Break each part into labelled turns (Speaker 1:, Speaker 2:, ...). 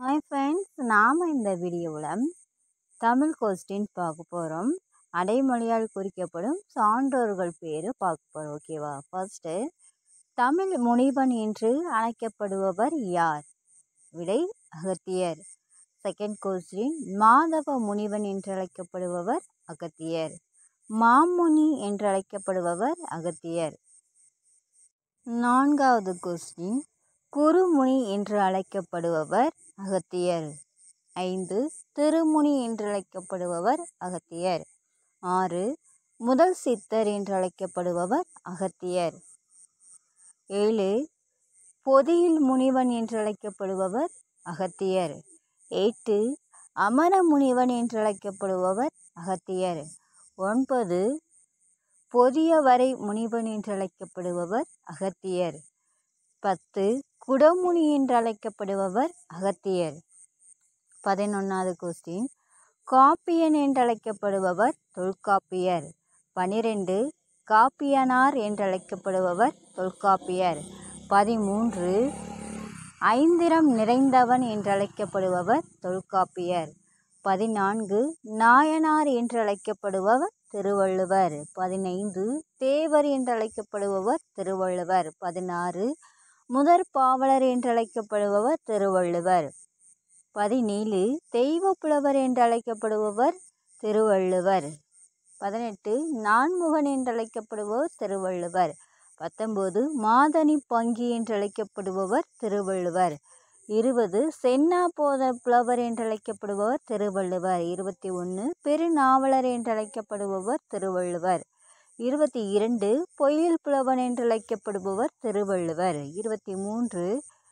Speaker 1: hi friends நாம் இந்த வீடியோவில் தமிழ் கொஸ்டின் பார்க்க போகிறோம் அடைமொழியால் குறிக்கப்படும் சான்றோர்கள் பேர் பார்க்க போகிறோம் ஓகேவா ஃபர்ஸ்ட்டு தமிழ் முனிவன் என்று அழைக்கப்படுபவர் யார் விடை அகத்தியர் செகண்ட் கொஸ்டின் மாதவ முனிவன் என்று அழைக்கப்படுபவர் அகத்தியர் மாமுனி என்று அழைக்கப்படுபவர் அகத்தியர் நான்காவது கொஸ்டின் குருமுனி என்று அழைக்கப்படுபவர் அகத்தியர் ஐந்து திருமுனி என்று அழைக்கப்படுபவர் அகத்தியர் ஆறு முதல் சித்தர் என்று அழைக்கப்படுபவர் அகத்தியர் ஏழு பொதியில் முனிவன் என்று அழைக்கப்படுபவர் அகத்தியர் எட்டு அமர முனிவன் என்று அழைக்கப்படுபவர் அகத்தியர் ஒன்பது பொதியவரை முனிவன் என்று அழைக்கப்படுபவர் அகத்தியர் பத்து குடமுனி என்று அழைக்கப்படுபவர் அகத்தியர் பதினொன்றாவது கொஸ்டின் காப்பியன் என்று அழைக்கப்படுபவர் தொல்காப்பியர் பனிரெண்டு காப்பியனார் என்று அழைக்கப்படுபவர் தொல்காப்பியர் பதிமூன்று ஐந்திரம் நிறைந்தவன் என்று அழைக்கப்படுபவர் தொல்காப்பியர் பதினான்கு நாயனார் என்று அழைக்கப்படுபவர் திருவள்ளுவர் பதினைந்து தேவர் என்று அழைக்கப்படுபவர் திருவள்ளுவர் பதினாறு முதற் பாவலர் என்று அழைக்கப்படுபவர் திருவள்ளுவர் பதினேழு தெய்வ புலவர் என்று அழைக்கப்படுபவர் திருவள்ளுவர் பதினெட்டு நான்முகன் என்று அழைக்கப்படுபவர் திருவள்ளுவர் பத்தொம்போது மாதனி பங்கி என்று அழைக்கப்படுபவர் திருவள்ளுவர் இருபது சென்னா போத புலவர் என்று அழைக்கப்படுபவர் திருவள்ளுவர் இருபத்தி ஒன்று பெருநாவலர் என்று அழைக்கப்படுபவர் திருவள்ளுவர் இருபத்தி இரண்டு பொய்யில் புலவன் என்று அழைக்கப்படுபவர் திருவள்ளுவர் இருபத்தி மூன்று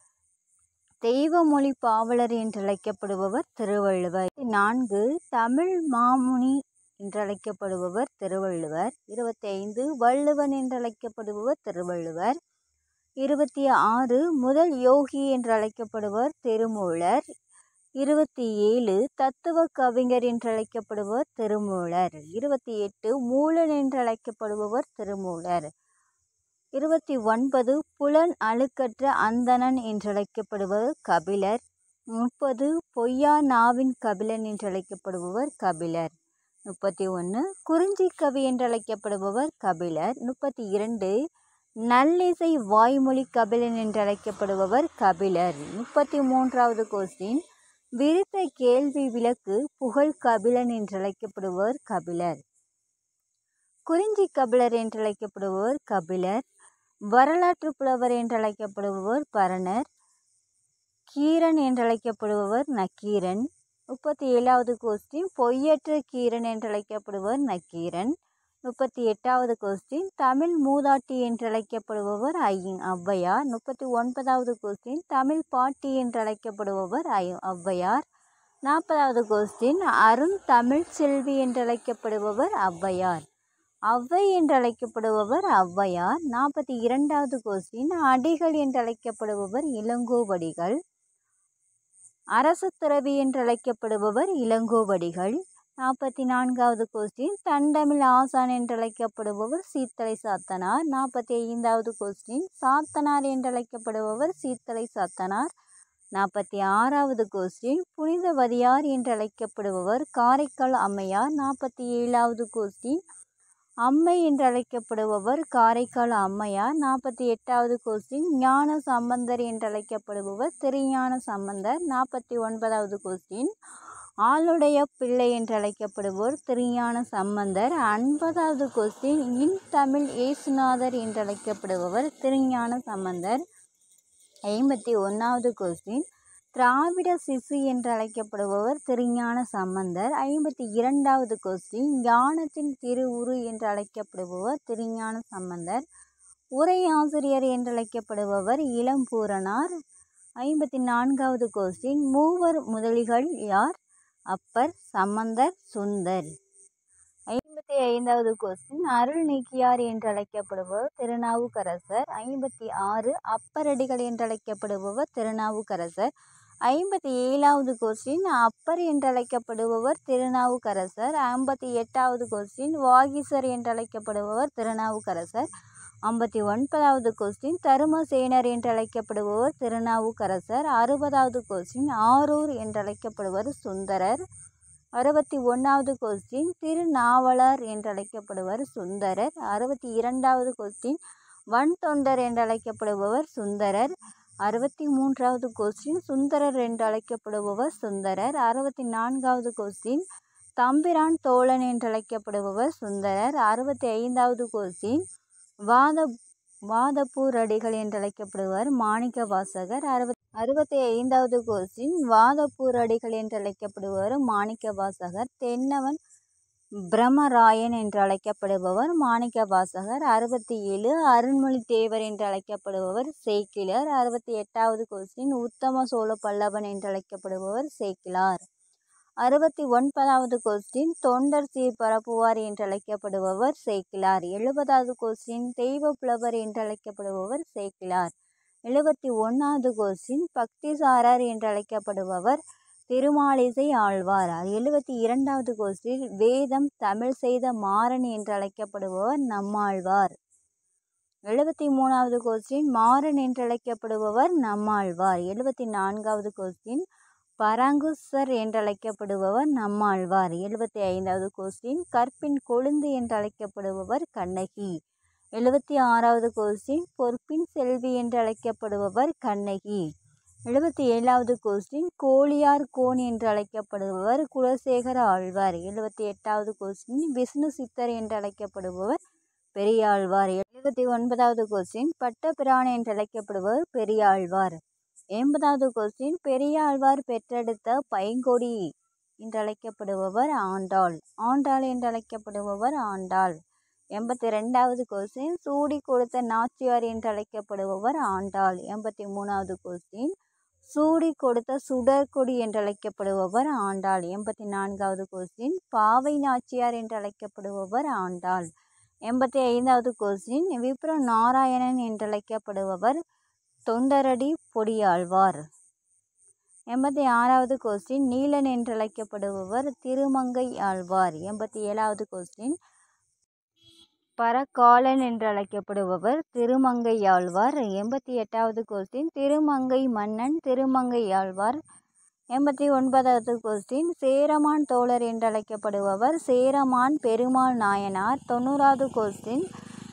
Speaker 1: தெய்வமொழி பாவலர் என்று அழைக்கப்படுபவர் திருவள்ளுவர் நான்கு தமிழ் மாமுனி என்று அழைக்கப்படுபவர் திருவள்ளுவர் இருபத்தி ஐந்து வள்ளுவன் என்று அழைக்கப்படுபவர் திருவள்ளுவர் இருபத்தி ஆறு முதல் யோகி என்று அழைக்கப்படுபவர் திருமூலர் இருபத்தி ஏழு தத்துவ கவிஞர் என்று அழைக்கப்படுபவர் திருமூலர் இருபத்தி எட்டு மூலன் என்று அழைக்கப்படுபவர் திருமூலர் இருபத்தி ஒன்பது புலன் அழுக்கற்ற அந்தணன் என்று அழைக்கப்படுபவர் கபிலர் முப்பது பொய்யா நாவின் கபிலன் என்று அழைக்கப்படுபவர் கபிலர் முப்பத்தி ஒன்று குறிஞ்சி கவி என்று அழைக்கப்படுபவர் கபிலர் முப்பத்தி இரண்டு நல்லிசை வாய்மொழி கபிலன் என்று அழைக்கப்படுபவர் கபிலர் முப்பத்தி மூன்றாவது கொஸ்டின் விருத்த கேள்வி விளக்கு புகழ் கபிலன் என்று அழைக்கப்படுபவர் கபிலர் குறிஞ்சி கபிலர் என்று அழைக்கப்படுபவர் கபிலர் வரலாற்று புலவர் என்று அழைக்கப்படுபவர் பரணர் கீரன் என்று அழைக்கப்படுபவர் நக்கீரன் முப்பத்தி ஏழாவது கொஸ்டின் பொய்யற்ற கீரன் என்று அழைக்கப்படுபவர் நக்கீரன் முப்பத்தி எட்டாவது கொஸ்டின் தமிழ் மூதாட்டி என்று அழைக்கப்படுபவர் ஐ ஔவையார் முப்பத்தி ஒன்பதாவது கொஸ்டின் தமிழ் பாட்டி என்று அழைக்கப்படுபவர் ஐ ஔவையார் நாற்பதாவது கொஸ்டின் அருண் தமிழ் செல்வி என்று அழைக்கப்படுபவர் ஔவையார் ஔவை என்று அழைக்கப்படுபவர் ஔவையார் நாற்பத்தி இரண்டாவது கொஸ்டின் அடிகள் என்று அழைக்கப்படுபவர் இளங்கோவடிகள் அரசு துறவி என்று அழைக்கப்படுபவர் இளங்கோவடிகள் நாற்பத்தி நான்காவது கொஸ்டின் தண்டமிழ் ஆசான் என்று அழைக்கப்படுபவர் சீத்தலை சாத்தனார் நாற்பத்தி ஐந்தாவது கொஸ்டின் சாத்தனார் என்று அழைக்கப்படுபவர் சீத்தலை சாத்தனார் நாற்பத்தி ஆறாவது கொஸ்டின் புனிதவதியார் என்று அழைக்கப்படுபவர் காரைக்கால் அம்மையார் நாற்பத்தி ஏழாவது கொஸ்டின் அம்மை என்று அழைக்கப்படுபவர் காரைக்கால் அம்மையார் நாற்பத்தி எட்டாவது கொஸ்டின் ஞான சம்பந்தர் என்று அழைக்கப்படுபவர் திருஞான சம்பந்தர் நாற்பத்தி ஒன்பதாவது கொஸ்டின் ஆளுடைய பிள்ளை என்று அழைக்கப்படுபவர் திருஞான சம்பந்தர் ஐம்பதாவது கொஸ்டின் இன் தமிழ் ஏசுநாதர் என்று அழைக்கப்படுபவர் திருஞான சம்பந்தர் ஐம்பத்தி ஒன்றாவது கொஸ்டின் திராவிட சிசு என்று அழைக்கப்படுபவர் திருஞான சம்பந்தர் ஐம்பத்தி இரண்டாவது கொஸ்டின் ஞானத்தின் திருவுரு என்று அழைக்கப்படுபவர் திருஞான சம்பந்தர் உரை ஆசிரியர் என்று அழைக்கப்படுபவர் இளம்பூரணார் ஐம்பத்தி நான்காவது கொஸ்டின் மூவர் முதலிகள் யார் அப்பர் சம்பந்தர் சுந்தர் ஐம்பத்தி ஐந்தாவது கொஸ்டின் அருள் நீக்கியார் என்று அழைக்கப்படுபவர் திருநாவுக்கரசர் ஐம்பத்தி ஆறு அப்பரடிகள் என்று அழைக்கப்படுபவர் திருநாவுக்கரசர் ஐம்பத்தி ஏழாவது கொஸ்டின் அப்பர் என்று அழைக்கப்படுபவர் திருநாவுக்கரசர் ஐம்பத்தி எட்டாவது கொஸ்டின் வாகீசர் என்று அழைக்கப்படுபவர் திருநாவுக்கரசர் ஐம்பத்தி ஒன்பதாவது கொஸ்டின் தருமசேனர் என்றழைக்கப்படுபவர் திருநாவுக்கரசர் அறுபதாவது கொஸ்டின் ஆரூர் என்றழைக்கப்படுவர் சுந்தரர் அறுபத்தி ஒன்றாவது கொஸ்டின் திருநாவலர் என்றழைக்கப்படுவர் சுந்தரர் அறுபத்தி இரண்டாவது கொஸ்டின் வன் தொண்டர் என்றழைக்கப்படுபவர் சுந்தரர் அறுபத்தி மூன்றாவது கொஸ்டின் சுந்தரர் என்றழைக்கப்படுபவர் சுந்தரர் அறுபத்தி நான்காவது கொஸ்டின் தம்பிரான் தோழன் என்றழைக்கப்படுபவர் சுந்தரர் அறுபத்தி ஐந்தாவது கொஸ்டின் வாத வாதப்பூரடிகள் என்றழைக்கப்படுவர் மாணிக்க வாசகர் அறுபத் அறுபத்தி ஐந்தாவது கொஸ்டின் வாதப்பூரடிகள் என்றழைக்கப்படுவர் மாணிக்க வாசகர் தென்னவன் பிரம்மராயன் என்றழைக்கப்படுபவர் மாணிக்க வாசகர் அறுபத்தி ஏழு அருண்மொழி தேவர் என்றழைக்கப்படுபவர் சேக்கிலர் அறுபத்தி எட்டாவது கொஸ்டின் உத்தம சோழ பல்லவன் என்றழைக்கப்படுபவர் சேக்கிலார் அறுபத்தி ஒன்பதாவது கொஸ்டின் தொண்டர் சீர் பரப்புவார் என்றழைக்கப்படுபவர் சேக்கிலார் எழுபதாவது கொஸ்டின் தெய்வ புலவர் என்றழைக்கப்படுபவர் சேக்கிலார் எழுபத்தி ஒன்றாவது கொஸ்டின் பக்திசாரர் என்றழைக்கப்படுபவர் திருமாலிசை ஆழ்வார் எழுபத்தி இரண்டாவது கொஸ்டின் வேதம் தமிழ் செய்த மாறன் என்றழைக்கப்படுபவர் நம்மாழ்வார் எழுபத்தி மூணாவது கொஸ்டின் மாறன் என்றழைக்கப்படுபவர் நம்மாழ்வார் எழுபத்தி நான்காவது கொஸ்டின் பராங்குசர் என்றழைக்கப்படுபவர் நம்மாழ்வார் எழுபத்தி ஐந்தாவது கொஸ்டின் கற்பின் கொழுந்து என்றழைக்கப்படுபவர் கண்ணகி எழுபத்தி ஆறாவது கொஸ்டின் பொற்பின் செல்வி என்றழைக்கப்படுபவர் கண்ணகி எழுபத்தி ஏழாவது கொஸ்டின் கோழியார் கோன் என்று அழைக்கப்படுபவர் குலசேகர ஆழ்வார் எழுபத்தி எட்டாவது கொஸ்டின் விஷ்ணு சித்தர் என்று அழைக்கப்படுபவர் பெரியாழ்வார் எழுபத்தி ஒன்பதாவது கொஸ்டின் பட்டபிரான் என்று அழைக்கப்படுபவர் பெரியாழ்வார் எண்பதாவது கொஸ்டின் பெரியாழ்வார் பெற்றெடுத்த பைங்கொடி என்று அழைக்கப்படுபவர் ஆண்டாள் ஆண்டாள் என்று அழைக்கப்படுபவர் ஆண்டாள் எண்பத்தி ரெண்டாவது கொஸ்டின் சூடி கொடுத்த நாச்சியார் என்று அழைக்கப்படுபவர் ஆண்டாள் எண்பத்தி மூணாவது கொஸ்டின் சூடி கொடுத்த சுடர்கொடி என்றழைக்கப்படுபவர் ஆண்டாள் எண்பத்தி நான்காவது கொஸ்டின் பாவை நாச்சியார் என்றழைக்கப்படுபவர் ஆண்டாள் எண்பத்தி ஐந்தாவது கொஸ்டின் விப்ர நாராயணன் என்றழைக்கப்படுபவர் தொண்டரடி பொடியாழ்வார் எண்பத்தி ஆறாவது கொஸ்டின் நீலன் என்றழைக்கப்படுபவர் திருமங்கை ஆழ்வார் எண்பத்தி ஏழாவது கொஸ்டின் பரகாலன் என்றழைக்கப்படுபவர் திருமங்கையாழ்வார் எண்பத்தி எட்டாவது கொஸ்டின் திருமங்கை மன்னன் திருமங்கையாழ்வார் எண்பத்தி ஒன்பதாவது கொஸ்டின் சேரமான் தோழர் என்றழைக்கப்படுபவர் சேரமான் பெருமாள் நாயனார் தொண்ணூறாவது கொஸ்டின்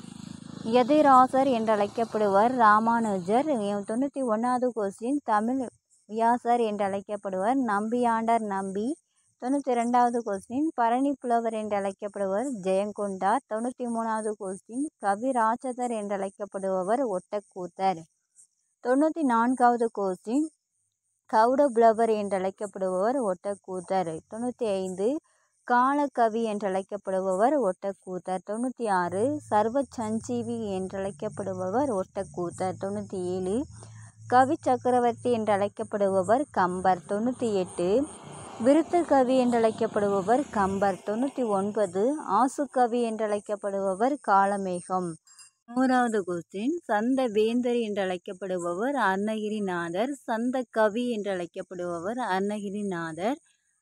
Speaker 1: எதிராசர் என்றழைக்கப்படுவர் ராமானுஜர் தொண்ணூற்றி ஒன்றாவது கொஸ்டின் தமிழ் வியாசர் என்றழைக்கப்படுவர் நம்பியாண்டார் நம்பி தொண்ணூற்றி ரெண்டாவது கொஸ்டின் பரணி புலவர் என்றழைக்கப்படுவர் ஜெயங்கொண்டார் தொண்ணூற்றி மூணாவது கொஸ்டின் கவிராட்சதர் என்றழைக்கப்படுபவர் ஒட்டக்கூத்தர் தொண்ணூற்றி நான்காவது கொஸ்டின் கவுடபுலவர் என்றழைக்கப்படுபவர் ஒட்டக்கூத்தர் தொண்ணூற்றி ஐந்து காலக்கவி என்றழைக்கப்படுபவர் ஒட்டக்கூத்தர் தொண்ணூற்றி ஆறு சர்வ சஞ்சீவி என்றழைக்கப்படுபவர் ஒட்டக்கூத்தர் தொண்ணூற்றி ஏழு கவி சக்கரவர்த்தி என்றழைக்கப்படுபவர் கம்பர் தொண்ணூற்றி எட்டு விருத்த கவி என்றழைக்கப்படுபவர் கம்பர் தொண்ணூற்றி ஒன்பது ஆசுகவி என்றழைக்கப்படுபவர் காலமேகம் நூறாவது கொஸ்டின் சந்த வேந்தர் என்றழைக்கப்படுபவர் அருணகிரிநாதர் சந்த கவி என்றழைக்கப்படுபவர் அருணகிரிநாதர்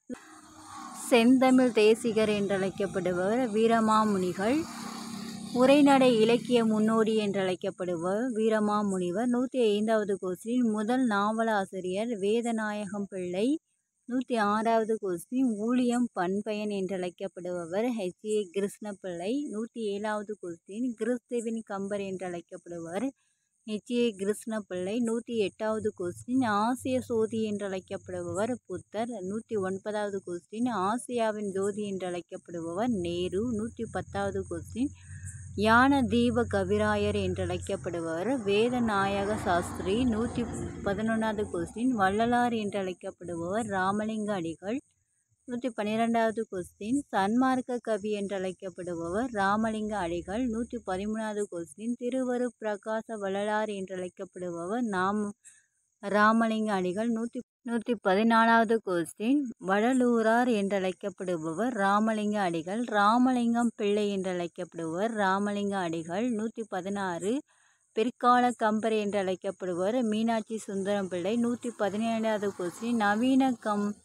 Speaker 1: செந்தமிழ் தேசிகர் என்றழைக்கப்படுபவர் வீரமாமுனிகள் உரைநடை இலக்கிய முன்னோடி என்றழைக்கப்படுபவர் வீரமாமுனிவர் நூற்றி ஐந்தாவது கொஸ்டின் முதல் நாவலாசிரியர் வேதநாயகம் பிள்ளை நூற்றி ஆறாவது கொஸ்டின் ஊழியம் பண்பயன் என்றழைக்கப்படுபவர் ஹெச் ஏ கிருஷ்ணபிள்ளை நூற்றி ஏழாவது கொஸ்டின் கிறிஸ்துவின் கம்பர் என்றழைக்கப்படுபவர் ஹெச் ஏ கிருஷ்ணபிள்ளை நூற்றி எட்டாவது கொஸ்டின் ஆசிய சோதி என்றழைக்கப்படுபவர் புத்தர் நூற்றி ஒன்பதாவது கொஸ்டின் ஆசியாவின் ஜோதி என்றழைக்கப்படுபவர் நேரு நூற்றி பத்தாவது கொஸ்டின் யான தீப கவிராயர் என்றழைக்கப்படுபவர் வேதநாயக சாஸ்திரி நூற்றி பதினொன்றாவது கொஸ்டின் வள்ளலார் என்றழைக்கப்படுபவர் ராமலிங்க அடிகள் நூற்றி பன்னிரெண்டாவது கொஸ்டின் சன்மார்க்க கவி என்றழைக்கப்படுபவர் ராமலிங்க அடிகள் நூற்றி பதிமூணாவது கொஸ்டின் திருவரு பிரகாச வள்ளலார் என்றழைக்கப்படுபவர் நாம் ராமலிங்க அடிகள் நூற்றி நூற்றி பதினாலாவது கொஸ்டின் வடலூரார் என்றழைக்கப்படுபவர் ராமலிங்க அடிகள் ராமலிங்கம் பிள்ளை என்றழைக்கப்படுபவர் ராமலிங்க அடிகள் நூற்றி பதினாறு பிற்கால கம்பர் என்றழைக்கப்படுபவர் மீனாட்சி சுந்தரம் பிள்ளை நூற்றி பதினேழாவது கொஸ்டின் நவீன கம்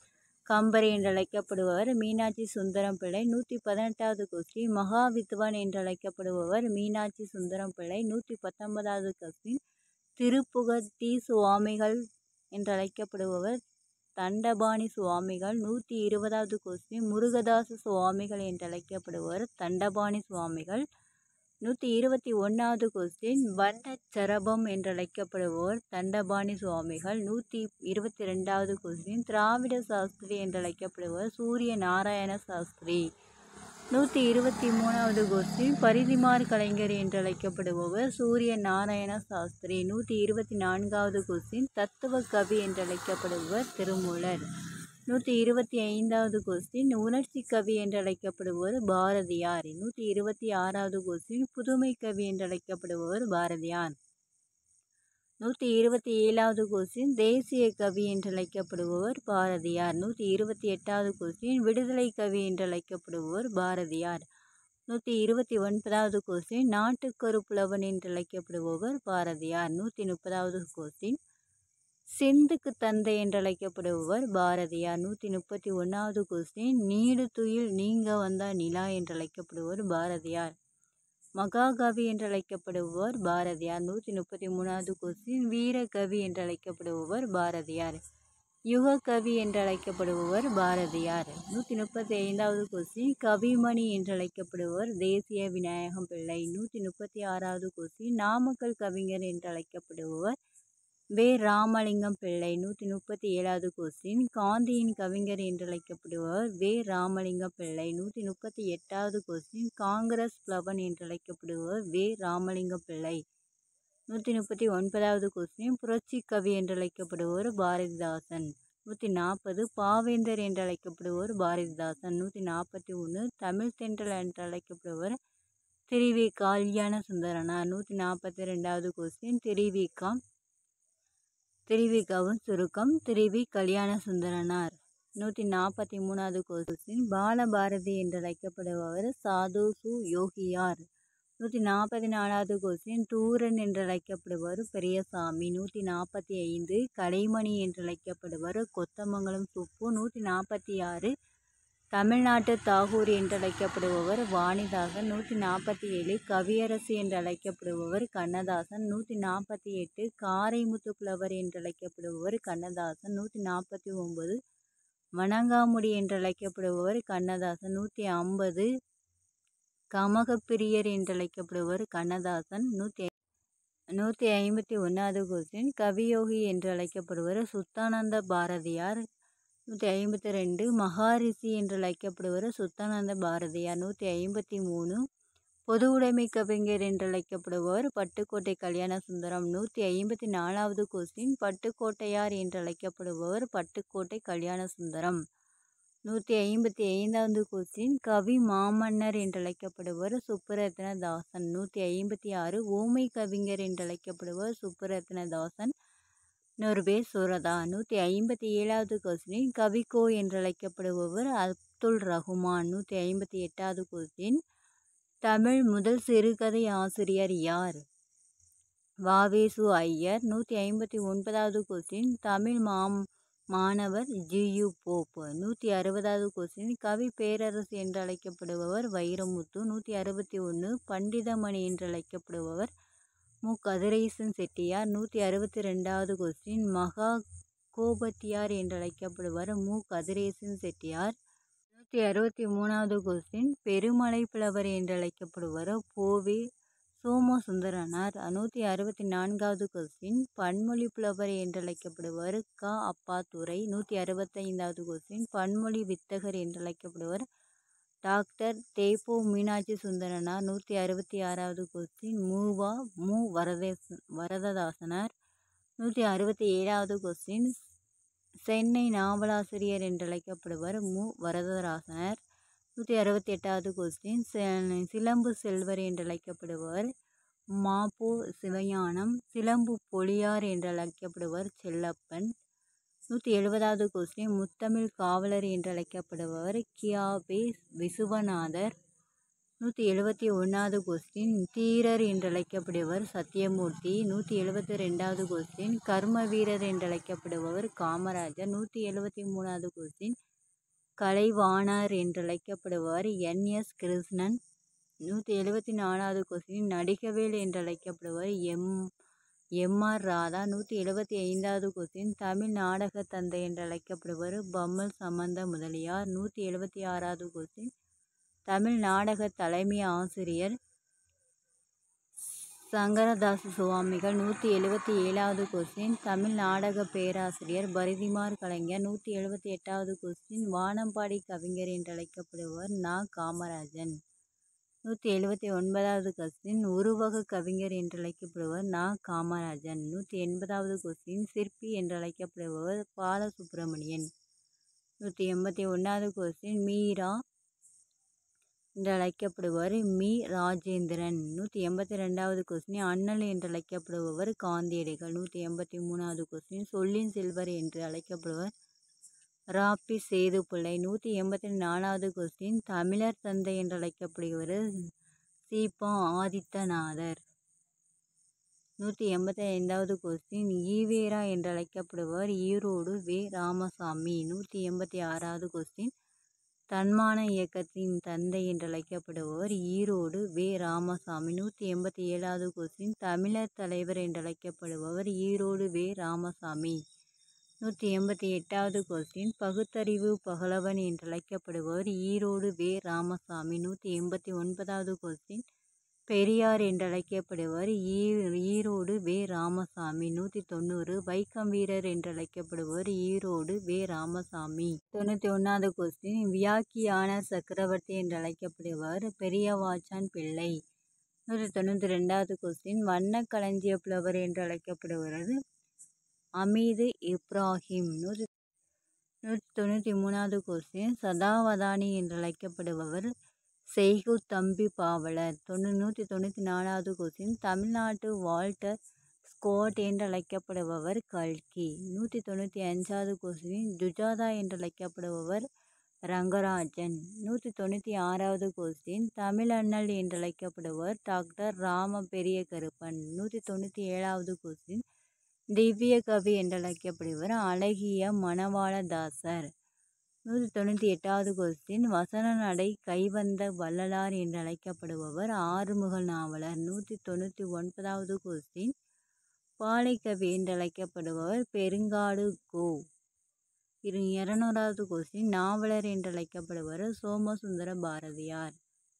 Speaker 1: கம்பர் என்றழைக்கப்படுபவர் மீனாட்சி சுந்தரம் பிள்ளை நூற்றி பதினெட்டாவது கொஸ்டின் மகா வித்வான் என்றழைக்கப்படுபவர் மீனாட்சி சுந்தரம் பிள்ளை நூற்றி பத்தொன்பதாவது கொஸ்டின் திருப்புகத்தி சுவாமிகள் என்றழைக்கப்படுபவர் தண்டபாணி சுவாமிகள் நூற்றி இருபதாவது கொஸ்டின் முருகதாச சுவாமிகள் என்றழைக்கப்படுபவர் தண்டபாணி சுவாமிகள் நூற்றி இருபத்தி ஒன்றாவது கொஸ்டின் வண்ணச்சரபம் என்றழைக்கப்படுபவர் தண்டபாணி சுவாமிகள் நூற்றி இருபத்தி ரெண்டாவது கொஸ்டின் திராவிட சாஸ்திரி என்றழைக்கப்படுபவர் சூரிய நாராயண சாஸ்திரி நூற்றி இருபத்தி மூணாவது கொஸ்டின் பரிதிமார் கலைஞர் என்றழைக்கப்படுபவர் சூரிய நாராயண சாஸ்திரி நூற்றி இருபத்தி நான்காவது கொஸ்டின் தத்துவ கவி என்றழைக்கப்படுபவர் திருமூலர் நூற்றி இருபத்தி ஐந்தாவது கொஸ்டின் உணர்ச்சி கவி என்றழைக்கப்படுபவர் பாரதியார் நூற்றி இருபத்தி ஆறாவது கொஸ்டின் புதுமை கவி என்றழைக்கப்படுபவர் பாரதியார் நூற்றி இருபத்தி ஏழாவது கொஸ்டின் தேசிய கவி என்றழைக்கப்படுபவர் பாரதியார் நூற்றி இருபத்தி எட்டாவது கொஸ்டின் விடுதலை கவி என்றழைக்கப்படுபவர் பாரதியார் நூற்றி இருபத்தி ஒன்பதாவது கொஸ்டின் நாட்டுக்கரு புலவன் என்றழைக்கப்படுபவர் பாரதியார் நூற்றி முப்பதாவது கொஸ்டின் சிந்துக்கு தந்தை என்றழைக்கப்படுபவர் பாரதியார் நூற்றி முப்பத்தி ஒன்றாவது கொஸ்டின் நீடு துயில் நீங்க வந்தா நிலா என்றழைக்கப்படுபவர் பாரதியார் மகாகவி என்றழைக்கப்படுபவர் பாரதியார் நூற்றி முப்பத்தி மூணாவது கொஸ்டின் வீரகவி என்றழைக்கப்படுபவர் பாரதியார் யுக கவி என்றழைக்கப்படுபவர் பாரதியார் நூற்றி முப்பத்தி ஐந்தாவது கொஸ்டின் கவிமணி என்றழைக்கப்படுபவர் தேசிய விநாயகம் பிள்ளை நூற்றி முப்பத்தி ஆறாவது கொஸ்டின் நாமக்கல் கவிஞர் என்றழைக்கப்படுபவர் வே ராமலிங்கம் பிள்ளை நூற்றி முப்பத்தி ஏழாவது கொஸ்டின் காந்தியின் கவிஞர் என்றழைக்கப்படுபவர் வே ராமலிங்கம் பிள்ளை நூற்றி முப்பத்தி எட்டாவது கொஸ்டின் காங்கிரஸ் பிளவன் என்றழைக்கப்படுபவர் வே ராமலிங்கம் பிள்ளை நூற்றி முப்பத்தி ஒன்பதாவது கொஸ்டின் புரட்சி கவி என்றழைக்கப்படுபவர் பாரதிதாசன் நூற்றி நாற்பது பாவேந்தர் என்றழைக்கப்படுபவர் பாரதிதாசன் நூற்றி நாற்பத்தி ஒன்று தமிழ் தென்றல் என்றழைக்கப்படுபவர் திரிவி கல்யாண சுந்தரனார் நூற்றி நாற்பத்தி ரெண்டாவது கொஸ்டின் திரிவிகா திருவிகவும் சுருக்கம் திருவி கல்யாண சுந்தரனார் நூற்றி நாற்பத்தி மூணாவது கொஸ்டின் பாலபாரதி என்றழைக்கப்படுபவர் சாது சு யோகியார் நூற்றி நாற்பத்தி நாலாவது கொஸ்டின் தூரன் என்றழைக்கப்படுபவர் பெரியசாமி நூற்றி நாற்பத்தி ஐந்து கலைமணி என்றழைக்கப்படுபவர் கொத்தமங்கலம் சுப்பு நூற்றி நாற்பத்தி ஆறு தமிழ்நாட்டு தாகூர் என்றழைக்கப்படுபவர் வாணிதாசன் நூற்றி நாற்பத்தி ஏழு கவியரசு என்றழைக்கப்படுபவர் கண்ணதாசன் நூற்றி நாற்பத்தி எட்டு காரைமுத்து புலவர் என்றழைக்கப்படுபவர் கண்ணதாசன் நூற்றி நாற்பத்தி ஒம்பது வணங்காமுடி என்றழைக்கப்படுபவர் கண்ணதாசன் நூற்றி ஐம்பது கமகப்பிரியர் என்றழைக்கப்படுபவர் கண்ணதாசன் நூற்றி நூற்றி ஐம்பத்தி ஒன்றாவது கொஸ்டின் கவியோகி என்றழைக்கப்படுபவர் சுத்தானந்த பாரதியார் நூற்றி ஐம்பத்தி ரெண்டு மகாரிஷி என்றழைக்கப்படுவர் சுத்தானந்த பாரதியார் நூற்றி ஐம்பத்தி மூணு பொது உடைமை கவிஞர் என்றழைக்கப்படுபவர் பட்டுக்கோட்டை கல்யாண சுந்தரம் நூற்றி ஐம்பத்தி நாலாவது கொஸ்டின் பட்டுக்கோட்டையார் என்றழைக்கப்படுபவர் பட்டுக்கோட்டை கல்யாண சுந்தரம் நூற்றி ஐம்பத்தி ஐந்தாவது கொஸ்டின் கவி மாமன்னர் என்றழைக்கப்படுபவர் சுப்புரத்ன தாசன் நூற்றி ஐம்பத்தி ஆறு ஊமை கவிஞர் என்றழைக்கப்படுபவர் சுப்புரத்ன தாசன் இன்னொரு பேர் சுரதா நூற்றி ஐம்பத்தி ஏழாவது கொஸ்டின் கவிக்கோ என்றழைக்கப்படுபவர் அப்துல் ரகுமான் நூற்றி ஐம்பத்தி எட்டாவது கொஸ்டின் தமிழ் முதல் சிறுகதை ஆசிரியர் யார் வாவேசு ஐயர் நூற்றி ஐம்பத்தி ஒன்பதாவது கொஸ்டின் தமிழ் மாம் மாணவர் ஜியு போப் நூற்றி அறுபதாவது கொஸ்டின் கவி பேரரசு என்றழைக்கப்படுபவர் வைரமுத்து நூற்றி அறுபத்தி ஒன்று பண்டிதமணி என்றழைக்கப்படுபவர் மு கதிரேசன் செட்டியார் நூற்றி அறுபத்தி ரெண்டாவது கொஸ்டின் மகா கோபத்தியார் என்றழைக்கப்படுவார் மு கதிரேசன் செட்டியார் நூற்றி அறுபத்தி மூணாவது கொஸ்டின் பெருமலை புலவர் என்றழைக்கப்படுவார் போவே சோமசுந்தரனார் நூற்றி அறுபத்தி நான்காவது கொஸ்டின் பன்மொழி புலவர் என்றழைக்கப்படுவார் க அப்பாத்துரை நூற்றி அறுபத்தைந்தாவது கொஸ்டின் பன்மொழி வித்தகர் என்றழைக்கப்படுவார் டாக்டர் தேப்போ மீனாட்சி சுந்தரனார் நூற்றி அறுபத்தி ஆறாவது கொஸ்டின் மூவா மு வரதேச வரததாசனார் நூற்றி அறுபத்தி ஏழாவது கொஸ்டின் சென்னை நாவலாசிரியர் என்றழைக்கப்படுவர் மு வரதராசனர் நூற்றி அறுபத்தி எட்டாவது கொஸ்டின் சிலம்பு செல்வர் என்றழைக்கப்படுவர் மாப்போ சிவஞானம் சிலம்பு பொழியார் என்றழைக்கப்படுவர் செல்லப்பன் நூற்றி எழுபதாவது கொஸ்டின் முத்தமிழ் காவலர் என்றழைக்கப்படுபவர் கியாபே விசுவநாதர் நூற்றி எழுபத்தி ஒன்றாவது கொஸ்டின் தீரர் என்றழைக்கப்படுபவர் சத்தியமூர்த்தி நூற்றி எழுபத்தி ரெண்டாவது கொஸ்டின் கர்ம வீரர் என்றழைக்கப்படுபவர் காமராஜர் நூற்றி எழுபத்தி மூணாவது கொஸ்டின் கலைவாணர் என்றழைக்கப்படுபவர் என் எஸ் கிருஷ்ணன் நூற்றி எழுபத்தி நாலாவது கொஸ்டின் நடிகவேல் என்றழைக்கப்படுபவர் எம் எம் ஆர் ராதா நூற்றி எழுபத்தி ஐந்தாவது கொஸ்டின் தமிழ் நாடக தந்தை என்றழைக்கப்படுபவர் பம்மல் சம்பந்த முதலியார் நூற்றி எழுபத்தி ஆறாவது கொஸ்டின் தமிழ் நாடக தலைமை ஆசிரியர் சங்கரதாச சுவாமிகள் நூற்றி எழுபத்தி ஏழாவது கொஸ்டின் தமிழ் நாடக பேராசிரியர் பரிதிமார் கலைஞர் நூற்றி எழுபத்தி எட்டாவது கொஸ்டின் வானம்பாடி கவிஞர் என்றழைக்கப்படுபவர் நா காமராஜன் நூற்றி எழுபத்தி ஒன்பதாவது கொஸ்டின் உருவக கவிஞர் என்றழைக்கப்படுபவர் நா காமராஜன் நூற்றி எண்பதாவது கொஸ்டின் சிற்பி என்றழைக்கப்படுபவர் பாலசுப்ரமணியன் நூற்றி எண்பத்தி ஒன்றாவது கொஸ்டின் மீரா என்றழைக்கப்படுபவர் மீ ராஜேந்திரன் நூற்றி எண்பத்தி ரெண்டாவது கொஸ்டின் அண்ணல் என்றழைக்கப்படுபவர் காந்தியடிகள் நூற்றி எண்பத்தி மூணாவது கொஸ்டின் சொல்லின் செல்வர் என்று அழைக்கப்படுவர் ராப்பி சேதுப்பிள்ளை நூற்றி எண்பத்தி நாலாவது கொஸ்டின் தமிழர் தந்தை என்றழைக்கப்படுபவர் சீபா ஆதித்தநாதர் நூற்றி எண்பத்தி ஐந்தாவது கொஸ்டின் ஈவேரா என்றழைக்கப்படுபவர் ஈரோடு வே ராமசாமி நூற்றி எண்பத்தி ஆறாவது கொஸ்டின் தன்மான இயக்கத்தின் தந்தை என்றழைக்கப்படுபவர் ஈரோடு வே ராமசாமி நூற்றி எண்பத்தி ஏழாவது கொஸ்டின் தமிழர் தலைவர் என்றழைக்கப்படுபவர் ஈரோடு வே ராமசாமி நூற்றி எண்பத்தி எட்டாவது கொஸ்டின் பகுத்தறிவு பகலவன் என்றழைக்கப்படுபவர் ஈரோடு வே ராமசாமி நூற்றி எண்பத்தி ஒன்பதாவது கொஸ்டின் பெரியார் என்றழைக்கப்படுபவர் ஈ ஈரோடு வே ராமசாமி நூற்றி தொண்ணூறு வைக்கம் வீரர் என்றழைக்கப்படுபவர் ஈரோடு வே ராமசாமி தொண்ணூற்றி ஒன்றாவது கொஸ்டின் வியாக்கியான சக்கரவர்த்தி என்றழைக்கப்படுபவர் பெரியவாச்சான் பிள்ளை நூற்றி தொண்ணூற்றி ரெண்டாவது கொஸ்டின் வண்ண களஞ்சிய புலவர் என்றழைக்கப்படுகிறது அமீது இப்ராஹிம் நூற்றி நூற்றி தொண்ணூற்றி மூணாவது கொஸ்டின் சதாவதானி என்றழைக்கப்படுபவர் செய்கு தம்பி பாவலர் தொண்ணூ நூற்றி தொண்ணூற்றி நாலாவது கொஸ்டின் தமிழ்நாட்டு வால்டர் ஸ்கோட் என்றழைக்கப்படுபவர் கல்கி நூற்றி தொண்ணூற்றி அஞ்சாவது கொஸ்டின் ஜுஜாதா என்றழைக்கப்படுபவர் ரங்கராஜன் நூற்றி தொண்ணூற்றி ஆறாவது கொஸ்டின் தமிழண்ணல் என்றழைக்கப்படுபவர் டாக்டர் ராம பெரிய கருப்பன் நூற்றி தொண்ணூற்றி ஏழாவது கொஸ்டின் திவ்ய கவி என்றழைக்கப்படுபவர் அழகிய மணவாளதாசர் நூற்றி தொண்ணூற்றி எட்டாவது கொஸ்டின் வசன நடை கைவந்த வள்ளலார் என்றழைக்கப்படுபவர் ஆறுமுக நாவலர் நூற்றி தொண்ணூற்றி ஒன்பதாவது கொஸ்டின் பாலைக்கவி என்றழைக்கப்படுபவர் பெருங்காடு கோ இரு இரநூறாவது கொஸ்டின் நாவலர் என்றழைக்கப்படுபவர் சோமசுந்தர பாரதியார்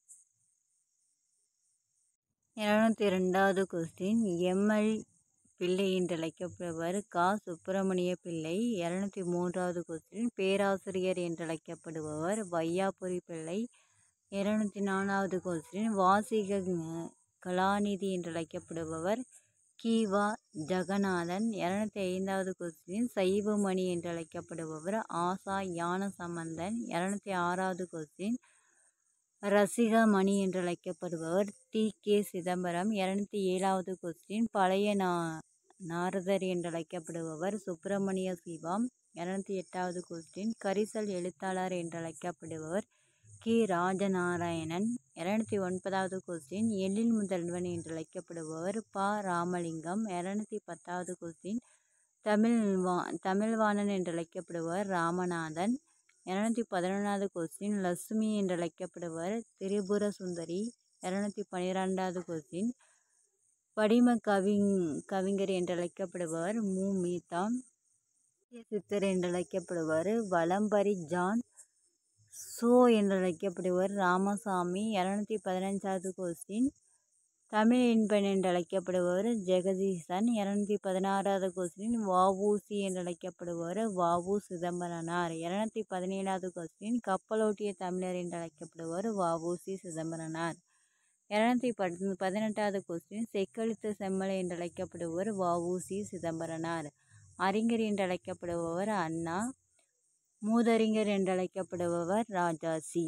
Speaker 1: இரநூத்தி ரெண்டாவது கொஸ்டின் எம்எல் பிள்ளை என்றழைக்கப்படுபவர் கா சுப்பிரமணிய பிள்ளை இரநூத்தி மூன்றாவது கொஸ்டின் பேராசிரியர் என்றழைக்கப்படுபவர் வையாபுரி பிள்ளை இரநூத்தி நாலாவது கொஸ்டின் வாசிக கலாநிதி என்றழைக்கப்படுபவர் கீவா ஜெகநாதன் இரநூத்தி ஐந்தாவது கொஸ்டின் சைவமணி என்றழைக்கப்படுபவர் ஆசா ஞானசம்பந்தன் இரநூத்தி ஆறாவது கொஸ்டின் ரசிகமணி என்றழைக்கப்படுபவர் டி கே சிதம்பரம் இரநூத்தி ஏழாவது கொஸ்டின் பழைய நா நாரதர் என்றழைக்கப்படுபவர் சுப்பிரமணிய சிவம் இரநூத்தி எட்டாவது கொஸ்டின் கரிசல் எழுத்தாளர் என்றழைக்கப்படுபவர் கி ராஜநாராயணன் இரநூத்தி ஒன்பதாவது கொஸ்டின் எழில் முதல்வன் என்றழைக்கப்படுபவர் ப ராமலிங்கம் இரநூத்தி பத்தாவது கொஸ்டின் தமிழ் வா தமிழ்வாணன் என்றழைக்கப்படுபவர் ராமநாதன் இரநூத்தி பதினொன்றாவது கொஸ்டின் லட்சுமி என்றழைக்கப்படுபவர் திரிபுர சுந்தரி இரநூத்தி பன்னிரெண்டாவது கொஸ்டின் படிம கவிங் கவிஞர் என்றழைக்கப்படுபவர் மு மீதா சித்தர் என்றழைக்கப்படுபவர் வலம்பரி ஜான் சோ என்றழைக்கப்படுபவர் ராமசாமி இரநூத்தி பதினஞ்சாவது கொஸ்டின் தமிழ் இன்பன் என்றழைக்கப்படுபவர் ஜெகதீசன் இரநூத்தி பதினாறாவது கொஸ்டின் வஉசி என்றழைக்கப்படுபவர் வஉ சிதம்பரனார் இரநூத்தி பதினேழாவது கொஸ்டின் கப்பலோட்டிய தமிழர் என்றழைக்கப்படுபவர் வஉசி சிதம்பரனார் இரநூத்தி பத் பதினெட்டாவது கொஸ்டின் செக்கெழுத்து செம்மலை என்றழைக்கப்படுபவர் வஉசி சிதம்பரனார் அறிஞர் என்றழைக்கப்படுபவர் அண்ணா மூதறிஞர் என்றழைக்கப்படுபவர் ராஜாசி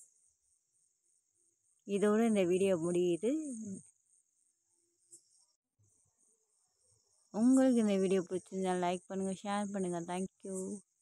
Speaker 1: இதோடு இந்த வீடியோ முடியுது உங்களுக்கு இந்த வீடியோ பிடிச்சிருந்தா லைக் பண்ணுங்கள் ஷேர் பண்ணுங்கள் தேங்க்யூ